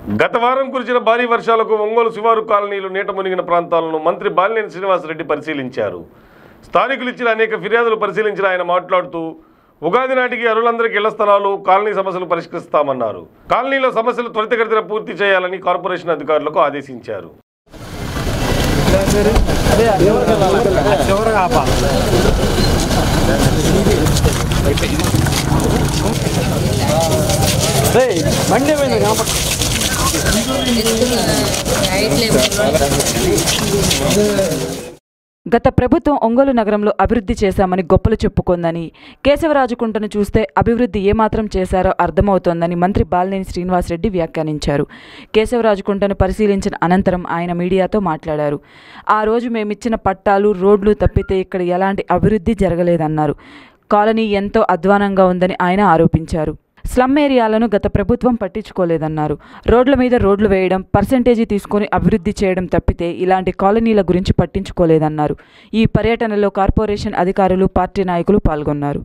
గత వారం కురిసిన భారీ వర్షాలకు ఒంగోలు శివారు కాలనీలు నీట మునిగిన ప్రాంతాలను మంత్రి బాలినేని శ్రీనివాసరెడ్డి పరిశీలించారు స్థానికులు ఇచ్చిన అనేక ఫిర్యాదులు పరిశీలించిన ఆయన మాట్లాడుతూ ఉగాది నాటికి అరులందరికీ ఇళ్ల స్థలాలు కాలనీ సమస్యలు పరిష్కరిస్తామన్నారు కాలనీలో సమస్యలు త్వరితగతిన పూర్తి చేయాలని కార్పొరేషన్ అధికారులకు ఆదేశించారు బండి పోయింది కాబట్టి గత ప్రభుత్వం ఒంగోలు నగరంలో అభివృద్ధి చేశామని గొప్పలు చెప్పుకుందని కేశవరాజుకుంటను చూస్తే అభివృద్ధి ఏమాత్రం చేశారో అర్థమవుతోందని మంత్రి బాలినేని శ్రీనివాసరెడ్డి వ్యాఖ్యానించారు కేశవరాజుకుంటను పరిశీలించిన అనంతరం ఆయన మీడియాతో మాట్లాడారు ఆ రోజు మేమిచ్చిన పట్టాలు రోడ్లు తప్పితే ఇక్కడ ఎలాంటి అభివృద్ధి జరగలేదన్నారు కాలనీ ఎంతో అధ్వానంగా ఉందని ఆయన ఆరోపించారు స్లమ్ ఏరియాలను గత ప్రభుత్వం పట్టించుకోలేదన్నారు రోడ్ల మీద రోడ్లు వేయడం పర్సెంటేజీ తీసుకొని అభివృద్ధి చేయడం తప్పితే ఇలాంటి కాలనీల గురించి పట్టించుకోలేదన్నారు ఈ పర్యటనలో కార్పొరేషన్ అధికారులు పార్టీ నాయకులు పాల్గొన్నారు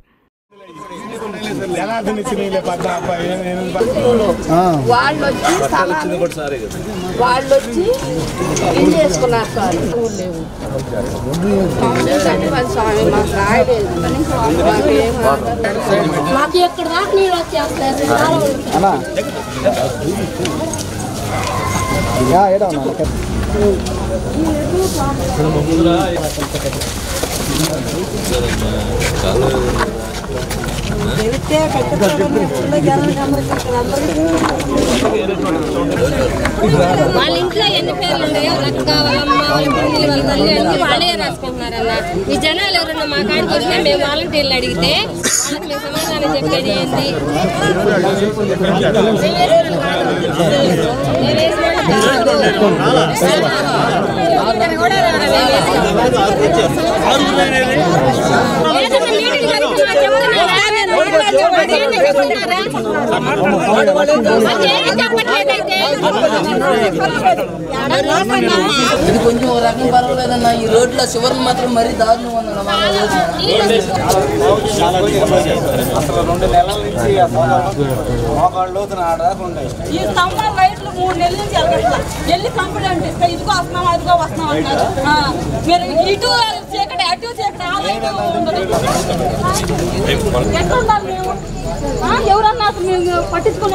వాళ్ళు వచ్చి స్థలాలు వాళ్ళు వచ్చి ఇల్లు వేసుకున్నారు సార్ లేవు చంద్రబాబు స్వామి మాకు రాయలేదు మాకేం మాకు ఎక్కడ దాకా నీళ్ళు వచ్చేస్తాయి అన్నా యా ఏడా ఉన్నా వాళ్ళ ఇంట్లో ఎన్ని పేర్లు ఉన్నాయో రక్క వాళ్ళమ్మ వాళ్ళ పిల్లలు వాళ్ళ తల్లి అన్ని వాళ్ళే రాసుకుంటున్నారన్న ఈ జనాలు ఎవరన్నా మా కాడికి వస్తే మేము వాలంటీర్లు అడిగితే వాళ్ళకి మేము సమాధానం చెప్పేది ఏంటి మేము వేసిన వాళ్ళు కూడా ఏదైనా మీటింగ్ జరిగితే మాకు ఎవరైనా రాలేదు. అదేంటి చెప్తున్నారా? అదేంటి చెప్పట్లేదైతే ఇది కొంచెం ఒక రకం పర్వాలేదన్న ఈ రోడ్ల చివరి మాత్రం మరీ దారుణం ఉందన్న మన అసలు రెండు నెలల నుంచి మోకాళ్ళు లోతున ఆడదాకా ఉండే ఈ స్తంభాలు లైట్లు మూడు నెలల నుంచి ఎలగట్లా వెళ్ళి కంప్లైంట్ ఇస్తే ఇదిగో వస్తున్నాం అదిగో వస్తున్నాం అంటారు ఆ, మీరు ఇటు చీకటి అటు చీకటి ఆ లైట్ ఉండదు ఎట్లా ఉండాలి మేము ఆ, ఎవరన్నా అసలు మేము పట్టించుకునే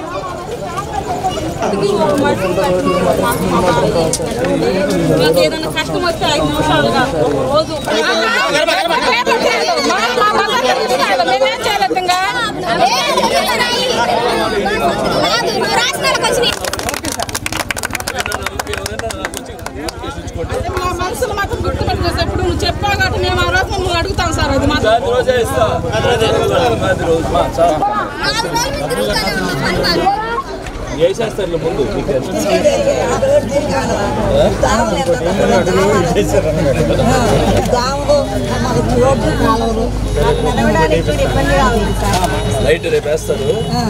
మాకు ఏదైనా కష్టం వస్తే ఐదు నిమిషాలుగా రోజు మేమేం చేయలేదు ఇంకా మా మనసులు మాత్రం గుర్తుపెట్టుకోవచ్చు ఎప్పుడు నువ్వు చెప్పావు కాబట్టి మేము ఆ రోజు మిమ్మల్ని అడుగుతాం సార్ అది మాత్రం లైట్ రేపు వేస్తారు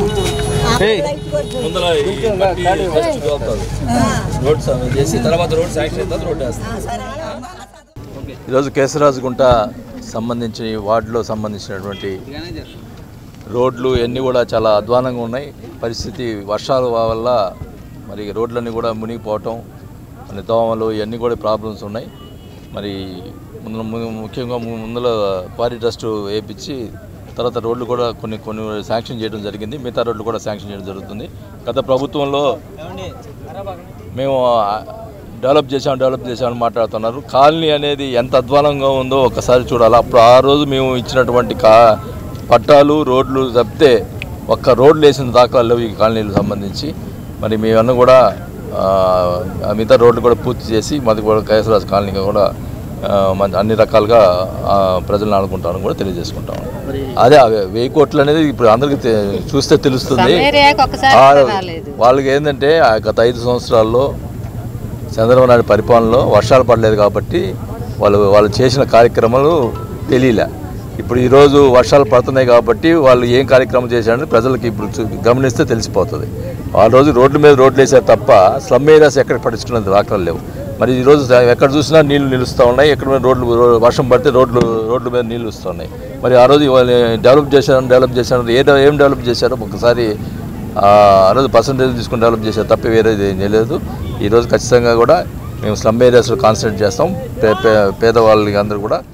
ముందర ఈ మట్టి ఫస్ట్ తోలుతారు రోడ్ సమ- చేసి తర్వాత రోడ్ శాంక్షన్ అయిన తర్వాత రోడ్ వేస్తారు ఈరోజు కేసరాజుగుంట సంబంధించి వార్డులో సంబంధించినటువంటి రోడ్లు ఇవన్నీ కూడా చాలా అధ్వానంగా ఉన్నాయి పరిస్థితి వర్షాల వల్ల మరి రోడ్లన్నీ కూడా మునిగిపోవటం మరి దోమలు ఇవన్నీ కూడా ప్రాబ్లమ్స్ ఉన్నాయి మరి ముందు ము- ముఖ్యంగా ము- ముందులో క్వారీ ట్రస్ట్ వేయించి తర్వాత రోడ్లు కూడా కొన్ని కొన్ని శాంక్షన్ చేయడం జరిగింది మిగతా రోడ్లు కూడా శాంక్షన్ చేయడం జరుగుతుంది గత ప్రభుత్వంలో మేము ఆ, డెవలప్ చేసాం డెవలప్ చేసామని మాట్లాడుతున్నారు కాలనీ అనేది ఎంత అధ్వానంగా ఉందో ఒకసారి చూడాలి అప్పుడు ఆ రోజు మేము ఇచ్చినటువంటి కా పట్టాలు రోడ్లు తప్పితే ఒక్క రోడ్లు వేసిన దాఖలాలు లేవు ఈ కాలనీలకు సంబంధించి మరి మేమన్నా కూడా ఆ, ఆ మిగతా రోడ్లు కూడా పూర్తి చేసి మాది కూడా కైసరాజు కాలనీగా కూడా ఆ, మంచి అన్ని రకాలుగా ఆ, ప్రజలను ఆడుకుంటామని కూడా తెలియజేసుకుంటాం అదే ఆ వెయ్యి కోట్లు అనేది ఇప్పుడు అందరికీ తె- చూస్తే తెలుస్తుంది ఆ, వాళ్ళకి ఏంటంటే ఆ గత ఐదు సంవత్సరాల్లో చంద్రబాబు నాయుడు పరిపాలనలో వర్షాలు పడలేదు కాబట్టి వాళ్ళు వాళ్ళు చేసిన కార్యక్రమాలు తెలియలే ఇప్పుడు ఈరోజు వర్షాలు పడుతున్నాయి కాబట్టి వాళ్ళు ఏం కార్యక్రమం చేశారని ప్రజలకు ఇప్పుడు చూ- గమనిస్తే తెలిసిపోతుంది ఆ రోజు రోడ్ల మీద రోడ్లు వేసారు తప్ప స్లమ్ ఏరియాస్ ఎక్కడ పట్టించుకునేది దాఖలు లేవు మరి ఈరోజు ఎక్కడ చూసినా నీళ్లు నిలుస్తూ ఉన్నాయి ఎక్కడ మీద రోడ్లు రో- వర్షం పడితే రోడ్లు రోడ్ల మీద నీళ్లు వస్తున్నాయి మరి ఆ రోజు వాళ్ళు డెవలప్ చేశారు డెవలప్ చేశారు ఏ ఏం డెవలప్ చేశారో ఒకసారి ఆ రోజు పర్సంటేజ్ తీసుకుని డెవలప్ చేసే తప్ప వేరేది ఏం చేయలేదు ఈరోజు ఖచ్చితంగా కూడా మేము స్లమ్ ఏరియాస్లో కాన్సన్ట్రేట్ చేస్తాం పే పే పేదవాళ్ళకి అందరూ కూడా